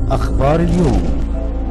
أخبار اليوم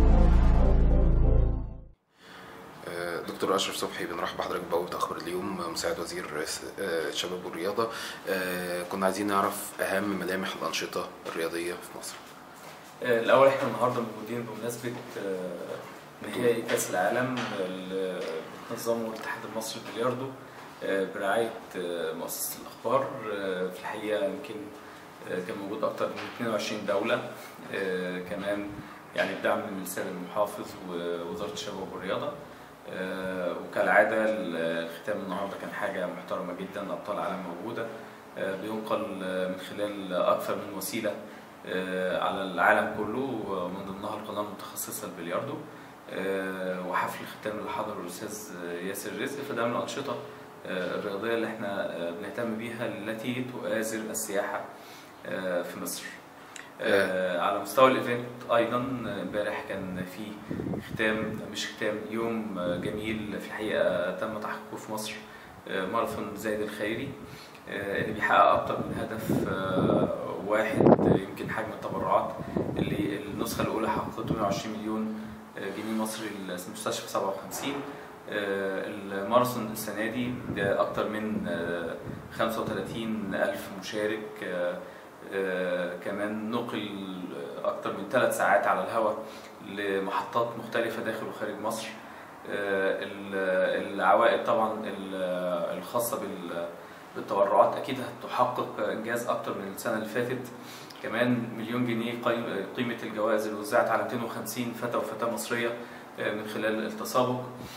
دكتور اشرف صبحي بنرحب بحضرتك بأول اخبار اليوم مساعد وزير الشباب والرياضه كنا عايزين نعرف اهم ملامح الانشطه الرياضيه في مصر الاول احنا النهارده موجودين بمناسبه نهائي كاس العالم اللي بتنظمه الاتحاد المصري للبلياردو برعايه مؤسسه الاخبار في الحقيقه يمكن كان موجود اكتر من 22 دوله كمان يعني بدعم من السيد المحافظ ووزاره الشباب والرياضه وكالعاده الختام النهارده كان حاجه محترمه جدا ابطال عالم موجوده بينقل من خلال اكثر من وسيله على العالم كله ومن ضمنها القناه المتخصصه البلياردو وحفل الختام اللي حضره الاستاذ ياسر رزق فده من الانشطه الرياضيه اللي احنا بنهتم بيها التي تؤازر السياحه في مصر. آه على مستوى الايفنت ايضا امبارح كان في ختام مش ختام يوم جميل في الحقيقه تم تحقيقه في مصر آه ماراثون زايد الخيري آه اللي بيحقق اكتر من هدف واحد يمكن حجم التبرعات اللي النسخه الاولى حققت 120 مليون جنيه مصري لمستشفى 57 الماراثون السنه دي اكتر من 35 الف مشارك آه كمان نقل أكثر من ثلاث ساعات على الهواء لمحطات مختلفة داخل وخارج مصر آه العوائد طبعا الخاصة بالتبرعات أكيد هتحقق إنجاز أكثر من السنة اللي فاتت كمان مليون جنيه قيمة الجوائز اللي وزعت على 250 فتى وفتاة مصرية من خلال التسابق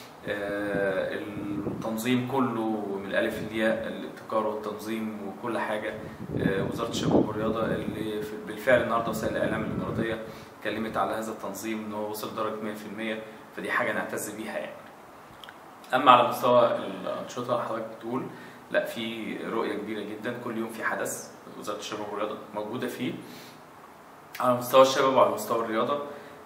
التنظيم كله من الالف للياء الابتكار والتنظيم وكل حاجه وزاره الشباب والرياضه اللي بالفعل النهارده وسائل الاعلام الاماراتيه اتكلمت على هذا التنظيم ان هو وصل لدرجه 100% فدي حاجه نعتز بيها يعني. اما على مستوى الانشطه حضرتك بتقول لا في رؤيه كبيره جدا كل يوم في حدث وزاره الشباب والرياضه موجوده فيه على مستوى الشباب وعلى مستوى الرياضه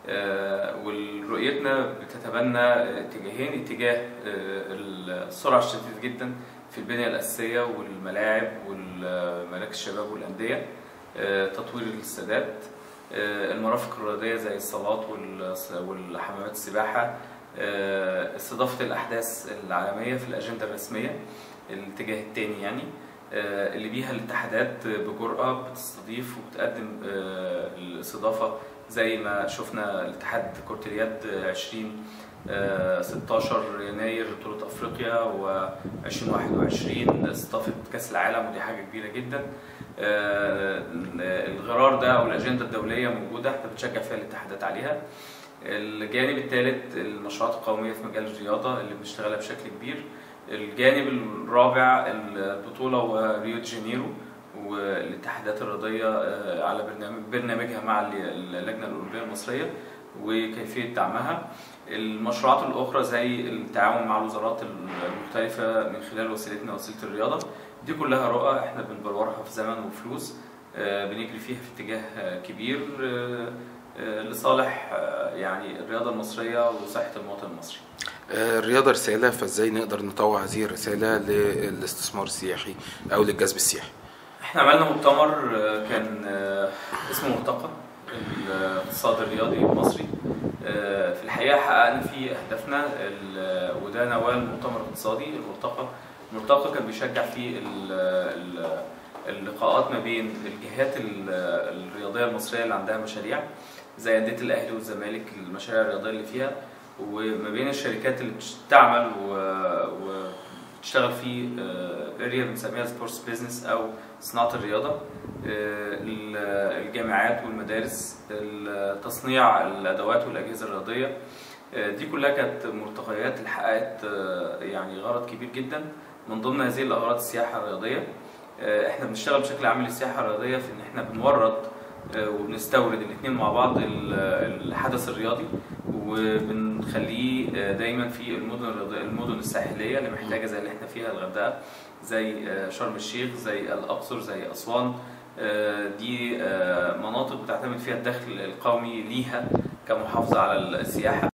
ورؤيتنا بتتبنى اتجاهين اتجاه السرعه الشديده جدا في البنيه الاساسيه والملاعب والمراكز الشباب والانديه تطوير الاستادات المرافق الرياضيه زي الصالات والحمامات السباحه استضافه الاحداث العالميه في الاجنده الرسميه الاتجاه الثاني يعني اللي بيها الاتحادات بجرأة بتستضيف وبتقدم الاستضافة زي ما شفنا الاتحاد كرة اليد 20 16 يناير بطولة افريقيا و 2021 استضافة كأس العالم ودي حاجة كبيرة جدا الغرار ده او الاجندة الدولية موجودة احنا بنشجع فيها الاتحادات عليها الجانب الثالث المشروعات القومية في مجال الرياضة اللي بنشتغلها بشكل كبير الجانب الرابع البطولة وريو دي جانيرو والاتحادات الرياضية على برنامج برنامجها مع اللجنة الأولمبية المصرية وكيفية دعمها المشروعات الأخرى زي التعاون مع الوزارات المختلفة من خلال وسيلتنا وسيلة الرياضة دي كلها رؤى احنا بنبلورها في زمن وفلوس بنجري فيها في اتجاه كبير لصالح يعني الرياضة المصرية وصحة المواطن المصري الرياضة رسالة فازاي نقدر نطوع هذه الرسالة للاستثمار السياحي أو للجذب السياحي؟ احنا عملنا مؤتمر كان اسمه مرتقى الاقتصاد الرياضي المصري في الحقيقة حققنا فيه أهدافنا وده نواه المؤتمر الاقتصادي المرتقى المرتقى كان بيشجع فيه اللقاءات ما بين الجهات الرياضية المصرية اللي عندها مشاريع زي أندية الأهلي والزمالك المشاريع الرياضية اللي فيها وما بين الشركات اللي بتعمل وبتشتغل في اريا بنسميها سبورتس بيزنس او صناعه الرياضه الجامعات والمدارس تصنيع الادوات والاجهزه الرياضيه دي كلها كانت مرتقيات اللي حققت يعني غرض كبير جدا من ضمن هذه الاغراض السياحه الرياضيه احنا بنشتغل بشكل عام السياحه الرياضيه في ان احنا بنورد وبنستورد الاثنين مع بعض الحدث الرياضي وبنخليه دايما في المدن المدن الساحليه اللي محتاجه زي اللي احنا فيها الغردقه زي شرم الشيخ زي الاقصر زي اسوان دي مناطق بتعتمد فيها الدخل القومي ليها كمحافظه على السياحه